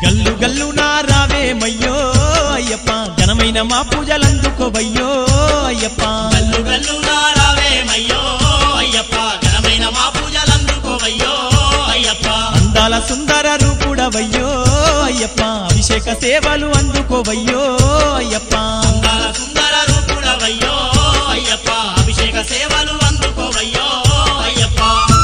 గల్లు గల్లు నా రావేమయ్యో అయ్యప్ప ఘనమైన మా పూజలందుకోవయ్యో అయ్యప్ప గల్లు గల్లు నారావేమయ్యో అయ్యప్ప ఘనమైన మా పూజలందుకోవయ్యో అయ్యప్ప అందాల సుందర రూపుడవయ్యో అయ్యప్ప అభిషేక సేవలు అందుకోవయ్యో అయ్యప్ప అందాల సుందర రూపుడవయ్యో అయ్యప్ప అభిషేక సేవలు అందుకోవయ్యో అయ్యప్ప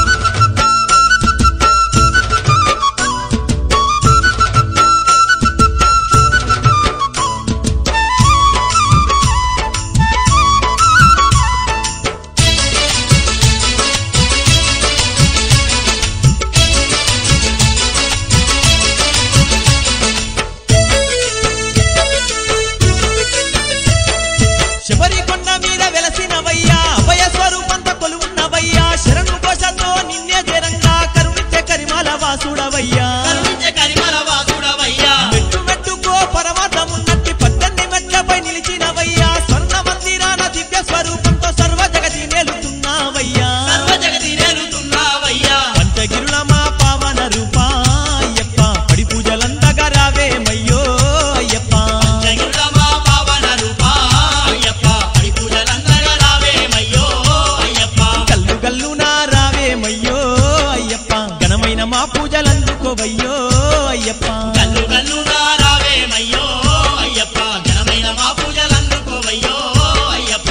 శబరి కొండ మీద వెలసినవయ్యా అభయ స్వరూపంత కొలువున్నవయ్యా శరణు కోశతో నిన్నే జరంగా కరుణించే కరిమాల వాసుడవయ్యా కరుణించే కరిమల వాసుడవయ్యా మెట్టు మెట్టుకో పరమార్థమున్నట్టి పద్దెన్ని మెట్లపై నిలిచినవయ్యా స్వర్ణ మందిరాన దివ్య స్వరూపంతో సర్వ జగతి నేలుతున్నావయ్యా సర్వ జగతి నేలుతున్నావయ్యా పంచగిరుల మా పావన రూపా అయ్యప్ప పడి పూజలందగా రావేమయ్యో అయ్యప్ప జగుల మా పావన రూపా అయ్యప్ప పడి పూజలందరూ రావేమయ్యో అయ్యప్ప కల్లు గల్లు నా రావేమయ్యో అయ్యప్ప ఘనమైన మా పూజలందుకోవయ్యో అయ్యప్ప గల్లు గల్లు నారావేమయ్యో అయ్యప్ప ఘనమైన మా పూజలందుకోవయ్యో అయ్యప్ప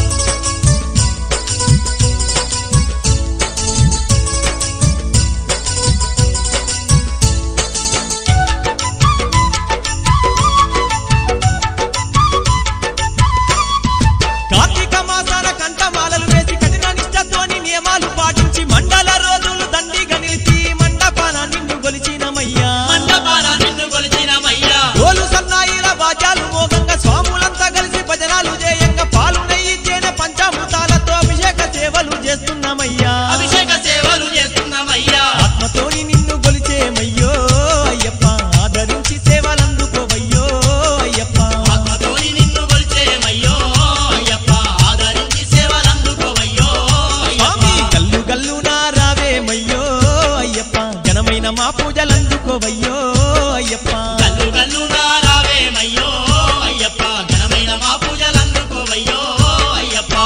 కార్తీక మాసాన కంఠమాలలు వేసి కఠిన నిష్టతోని నియమాలు పాటించి మండల రోజులు దండిగా నిలిచి మండపాన నిన్ను గొలిచినమయ్యా మండపాన నిన్ను కొలిచినమయ్యా రోలు సన్నాయిల వాద్యాలు మోగంగా స్వాములంతా కలిసి భజనాలు చేయంగా పాలు నెయ్యి తేనె పంచామృతాలతో అభిషేక సేవలు చేస్తున్నామయ్యా అభిషేక సేవలు చేస్తున్నామయ్యా ఆత్మతోని నిన్ను గొలిచేమయ్యో అయ్యప్ప ఆదరించి సేవలందుకోవయ్యో అయ్యప్ప ఆత్మతోని నిన్ను కొలిచేమయ్యో అయ్యప్ప ఆదరించి సేవలందుకోవయ్యో స్వామి అయ్యప్ప గల్లు గల్లు నా రావేమయ్యో అయ్యప్ప ఘనమైన మా పూజలందుకోవయ్యో అయ్యప్ప గల్లు గల్లు నారావేమయ్యో అయ్యప్ప ఘనమైన మా పూజలందుకోవయ్యో అయ్యప్ప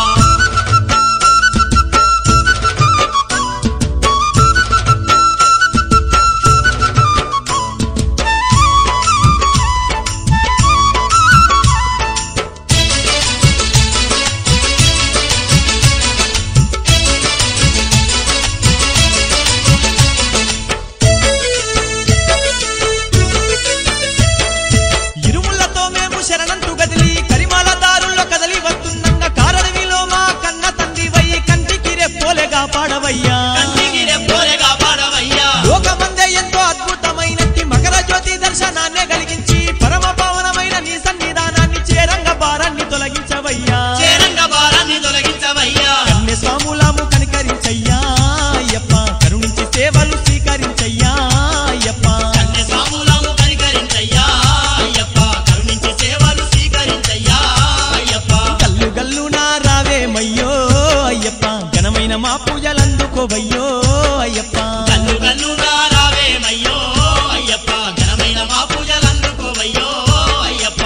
ఇరుములతో మేము శరణంతు గదిలి కరిమాల దారుల్లో కదలి వస్తుండగా కారడవిలో మా కన్న తండ్రివై కంటికి రెప్పోలేగా పాడవయ్యా కంటికి రెప్పోరెగా పాడవయ్యా లోకమందే ఎంతో అద్భుతమైనట్టి మకర జ్యోతి దర్శనాన్నే కలిగించి పరమ పావనమైన నీ సన్నిధానాన్ని చేరంగ భారాన్ని తొలగించవయ్యా చేరంగ భారాన్ని తొలగించవయ్యా కన్నె స్వాములాము కనికరించయ్యా అయ్యప్ప కరుణించి సేవలు స్వీకరించయ్యా అయ్యప్ప కన్య సాములము కనికరించయ్యా అయ్యప్ప కరుణించి సేవలు స్వీకరించయ్యా అయ్యప్ప గల్లు గల్లు నా రావేమయ్యో అయ్యప్ప ఘనమైన మా పూజలందుకోవయ్యో అయ్యప్ప గల్లు గల్లు రావేమయ్యో అయ్యప్ప ఘనమైన మా పూజలందుకోవయ్యో అయ్యప్ప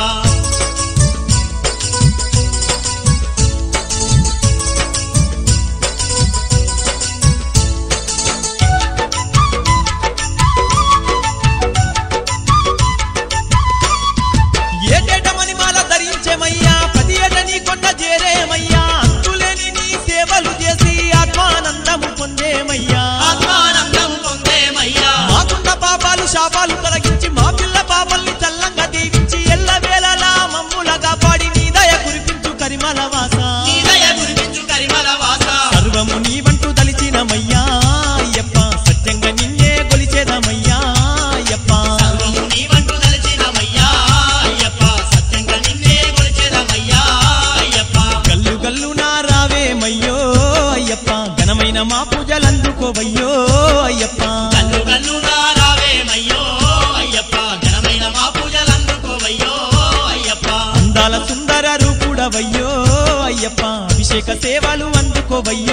ఏటేటమని మాల ధరించేమయ్యా ప్రతి ఏట నీ కొండ చేరేమయ్యా అంతులేని నీ సేవలు చేసి ఆత్మానందము పొందేమయ్యా ఆత్మానందం పొందేమయ్యా మాకున్న పాపాలు శాపాలు తొలగించి మా పిల్ల పాపల్ని చల్లంగా దీవించి ఎల్ల వేళలా మమ్ములగా పాడి నీ దయ కురిపించు కరిమల వాస నీ దయ గురిపించు కరిమల వాస సర్వము నీవంటూ దలిచినమయ్యా అయ్యప్ప సత్యంగా నిన్నే గొలిచేదమయ్యా అయ్యప్ప సర్వము నీవంటూ తలచినమయ్యా అయ్యప్ప సత్యంగా నిన్నే కొలిచేదమయ్యా అయ్యప్ప గల్లు గల్లు నా రావేమయ్యో అయ్యప్ప ఘనమైన మా పూజలందుకోవయ్యో అయ్యప్ప గల్లు గల్లు రావేమయ్యో అయ్యప్ప ఘనమైన మా పూజలందుకోవయ్యో అయ్యప్ప అందాల సుందర రూపుడవయ్యో అయ్యప్ప అభిషేక సేవలు అందుకోవయ్యో